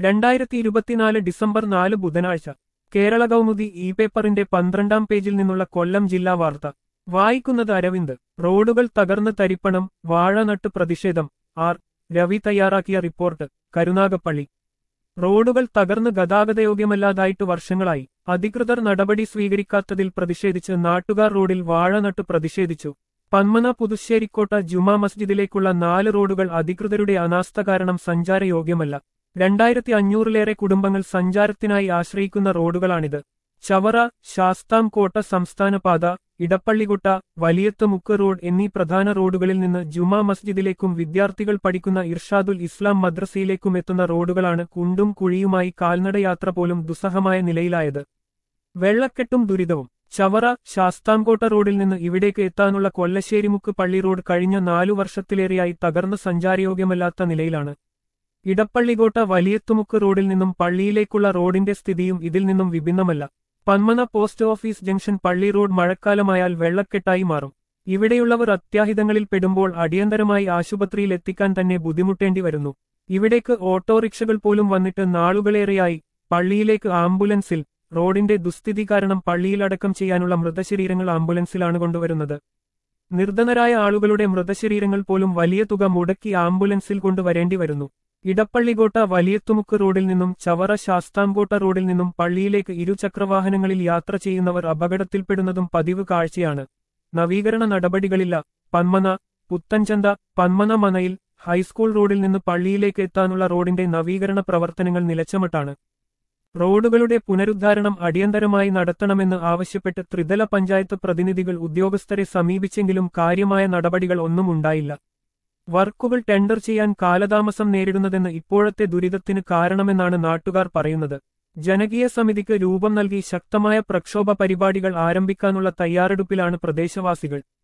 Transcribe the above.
രണ്ടായിരത്തി ഇരുപത്തിനാല് ഡിസംബർ നാല് ബുധനാഴ്ച കേരള കൗമുദി ഇ പേപ്പറിന്റെ പന്ത്രണ്ടാം പേജിൽ നിന്നുള്ള കൊല്ലം ജില്ലാ വാർത്ത വായിക്കുന്നത് അരവിന്ദ് റോഡുകൾ തകർന്ന് തരിപ്പണം വാഴ നട്ട് പ്രതിഷേധം ആർ രവി തയ്യാറാക്കിയ റിപ്പോർട്ട് കരുനാഗപ്പള്ളി റോഡുകൾ തകർന്ന് ഗതാഗതയോഗ്യമല്ലാതായിട്ട് വർഷങ്ങളായി അധികൃതർ നടപടി സ്വീകരിക്കാത്തതിൽ പ്രതിഷേധിച്ച് നാട്ടുകാർ റോഡിൽ വാഴ നട്ട് പ്രതിഷേധിച്ചു പന്മന പുതുശ്ശേരിക്കോട്ട ജുമാ മസ്ജിദിലേക്കുള്ള നാല് റോഡുകൾ അധികൃതരുടെ അനാസ്ഥ കാരണം സഞ്ചാരയോഗ്യമല്ല രണ്ടായിരത്തി അഞ്ഞൂറിലേറെ കുടുംബങ്ങൾ സഞ്ചാരത്തിനായി ആശ്രയിക്കുന്ന റോഡുകളാണിത് ചവറ ശാസ്താംകോട്ട സംസ്ഥാന പാത ഇടപ്പള്ളികുട്ട വലിയത്തുമുക്ക് റോഡ് എന്നീ പ്രധാന റോഡുകളിൽ നിന്ന് ജുമാ മസ്ജിദിലേക്കും വിദ്യാർത്ഥികൾ പഠിക്കുന്ന ഇർഷാദുൽ ഇസ്ലാം മദ്രസയിലേക്കും എത്തുന്ന റോഡുകളാണ് കുണ്ടും കുഴിയുമായി കാൽനടയാത്ര പോലും ദുസ്സഹമായ നിലയിലായത് വെള്ളക്കെട്ടും ദുരിതവും ചവറ ശാസ്താംകോട്ട റോഡിൽ നിന്ന് ഇവിടേക്ക് എത്താനുള്ള കൊല്ലശ്ശേരിമുക്ക് പള്ളി റോഡ് കഴിഞ്ഞ നാലു വർഷത്തിലേറെയായി തകർന്ന് സഞ്ചാരയോഗ്യമല്ലാത്ത നിലയിലാണ് ഇടപ്പള്ളികോട്ട വലിയത്തുമുക്ക് റോഡിൽ നിന്നും പള്ളിയിലേക്കുള്ള റോഡിന്റെ സ്ഥിതിയും ഇതിൽ നിന്നും വിഭിന്നമല്ല Panmana post office junction Palli road മഴക്കാലമായാൽ വെള്ളക്കെട്ടായി മാറും ഇവിടെയുള്ളവർ അത്യാഹിതങ്ങളിൽ പെടുമ്പോൾ അടിയന്തരമായി ആശുപത്രിയിൽ എത്തിക്കാൻ തന്നെ ബുദ്ധിമുട്ടേണ്ടി വരുന്നു ഇവിടേക്ക് ഓട്ടോറിക്ഷകൾ പോലും വന്നിട്ട് നാളുകളേറെയായി പള്ളിയിലേക്ക് ആംബുലൻസിൽ റോഡിന്റെ ദുസ്ഥിതി കാരണം പള്ളിയിലടക്കം ചെയ്യാനുള്ള മൃതശരീരങ്ങൾ ആംബുലൻസിലാണ് കൊണ്ടുവരുന്നത് നിർധനരായ ആളുകളുടെ മൃതശരീരങ്ങൾ പോലും വലിയ തുക മുടക്കി ആംബുലൻസിൽ കൊണ്ടുവരേണ്ടി വരുന്നു ഇടപ്പള്ളികോട്ട വലിയത്തുമുക്ക് റോഡിൽ നിന്നും ചവറ ശാസ്താംകോട്ട റോഡിൽ നിന്നും പള്ളിയിലേക്ക് ഇരുചക്രവാഹനങ്ങളിൽ യാത്ര ചെയ്യുന്നവർ അപകടത്തിൽപ്പെടുന്നതും പതിവ് കാഴ്ചയാണ് നവീകരണ നടപടികളില്ല പന്മന പുത്തൻചന്ത പന്മന മനയിൽ ഹൈസ്കൂൾ റോഡിൽ നിന്ന് പള്ളിയിലേക്ക് എത്താനുള്ള റോഡിന്റെ നവീകരണ പ്രവർത്തനങ്ങൾ നിലച്ചമട്ടാണ് റോഡുകളുടെ പുനരുദ്ധാരണം അടിയന്തരമായി നടത്തണമെന്ന് ആവശ്യപ്പെട്ട് ത്രിതല പഞ്ചായത്ത് പ്രതിനിധികൾ ഉദ്യോഗസ്ഥരെ സമീപിച്ചെങ്കിലും കാര്യമായ നടപടികൾ ഒന്നും ഉണ്ടായില്ല വർക്കുകൾ ടെൻഡർ ചെയ്യാൻ കാലതാമസം നേരിടുന്നതെന്ന് ഇപ്പോഴത്തെ ദുരിതത്തിന് കാരണമെന്നാണ് നാട്ടുകാർ പറയുന്നത് ജനകീയ സമിതിക്ക് രൂപം നൽകി ശക്തമായ പ്രക്ഷോഭ പരിപാടികൾ ആരംഭിക്കാനുള്ള തയ്യാറെടുപ്പിലാണ് പ്രദേശവാസികൾ